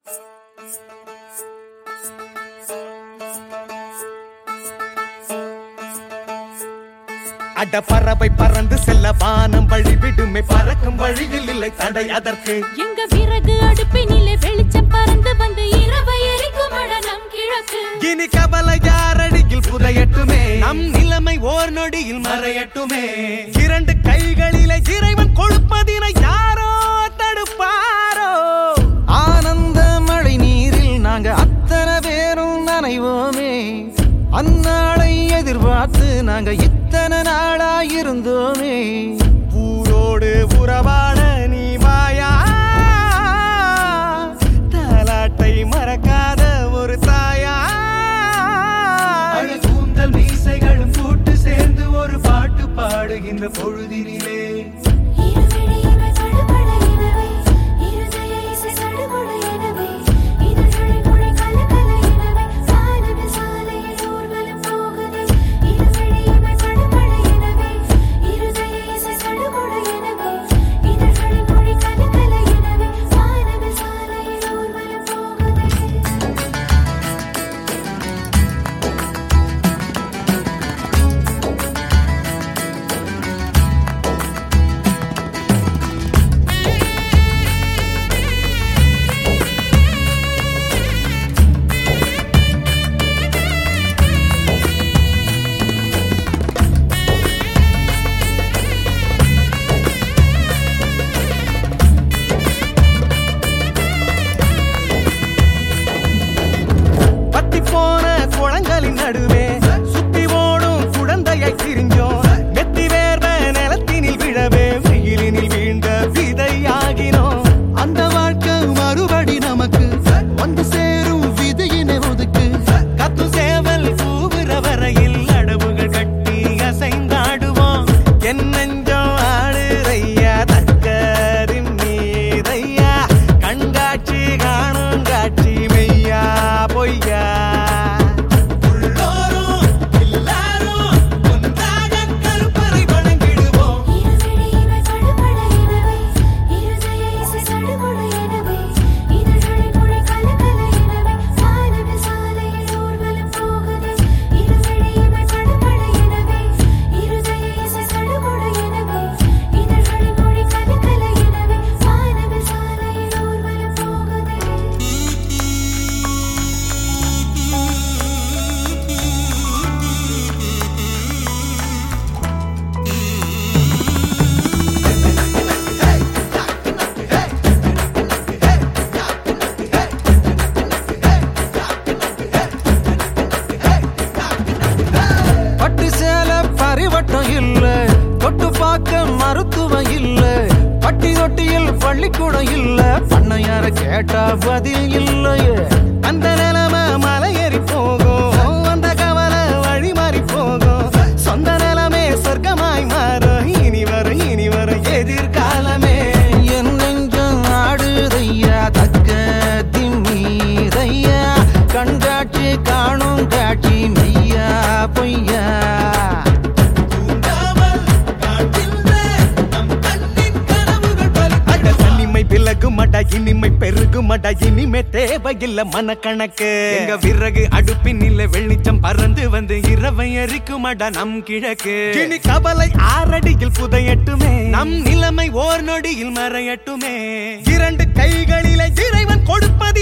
அட பறவை பறந்து செல்ல வானம் வழி விடுமே பறக்கும் வழியில் இல்லை தடை அதற்கு எங்க விறகு அடுப்பினிலே வெளிச்சம் பறந்து வந்து இரவை எரிக்கும் அட நம் கிழக்கு இனி கவலை யாரடியில் புதையட்டுமே நம் நிலைமை ஓர் நொடியில் மறையட்டுமே இரண்டு கைகளிலே இறைவன் கொடுப்பதினை யாரோ தடுப்பாரோ ஆனந்த மழை நீரில் நாங்க அத்தனை பேரும் நனைவோமே அந்நாளை எதிர்பார்த்து நாங்க இத்தனை நாளா இருந்தோமே ஊரோடு உறவாட நீ வாயா தாலாட்டை மறக்காத ஒரு தாயா கூந்தல் மீசைகளும் கூட்டு சேர்ந்து ஒரு பாட்டு பாடுகின்ற பொழுதினிலே இருவிழியிமை படபட எனவே, இருதய இசை சடுகுடு எனவே, இதழ்களில் மொழி கலகல எனவே, சாலையில் சாலையில் ஊர்வலம் போகுதே. இருவிழியிமை படபட எனவே, இருதய இசை சடுகுடு எனவே, இதழ்களில் மொழி கலகல எனவே, சாலையில் சாலையில் ஊர்வலம் போகுதே. பத்தி போன குளங்களின் நடுவே சுத்தி ஓடும் குழந்தையை திரிஞ்சோம் நெத்தி வேர்வ நிலத்தினில் விழவே வெயிலினில் வீழ்ந்த விதையாகினோம் அந்த வாழ்க்கை மறுபடி நமக்கு வந்து சேரும் விதையினை ஒதுக்கு கத்து சேவல் கூவுற வரையில் அடவுகள் கட்டி அசைந்தாடுவோம் என் நெஞ்சம் ஆடுறையா தக்கரின் மீதையா கண்காட்சி காணும் காட்சி மெய்யா பொய்யா உள்ளோரும் எல்லாரும் ஒன்றாக கருப்பறை வணங்கிடுவோம் இருவிழியிமை படபட எனவே, இருதய இசை சடுகுடு எனவே, இதழ்களில் மொழி கலகல எனவே, சாலையில் சாலையில் ஊர்வலம் போகுதே. இருவிழியிமை படபட எனவே, இருதய இசை சடுகுடு எனவே, இதழ்களில் மொழி கலகல எனவே, சாலையில் சாலையில் ஊர்வலம் போகுதே. பட்டு சேல பரிவட்டம் இல்ல தொட்டு பார்க்க மருத்துவம் இல்ல பட்டி தொட்டியில் பள்ளிக்கூடம் இல்ல பண்ணையார கேட்டா பதில் இல்லையே அந்த நிலைமை மலையேறி போகும் அந்த கவலை வழி மாறி போகும் சொந்த நிலமே சொர்க்கமாய் மாறும் இனி வரும் இனி வரும் எதிர்காலமே என் நெஞ்சம் ஆடுதையா தக்க திம்மீதையா கண்காட்சி காணும் காட்சி மெய்யா பொய்யா அட தனிமை விலகுமடா இனிமை பெருகுமடா இனிமே தேவையில்ல மனக்கணக்கு எங்க விறகு அடுப்பினில வெளிச்சம் பறந்து வந்து இரவை எரிக்குமடா நம் கிழக்கு இனி கவலை ஆறடியில் புதையட்டுமே நம் நிலைமை ஓர் நொடியில் மறையட்டுமே இரண்டு கைகளிலே இறைவன் கொடுப்பது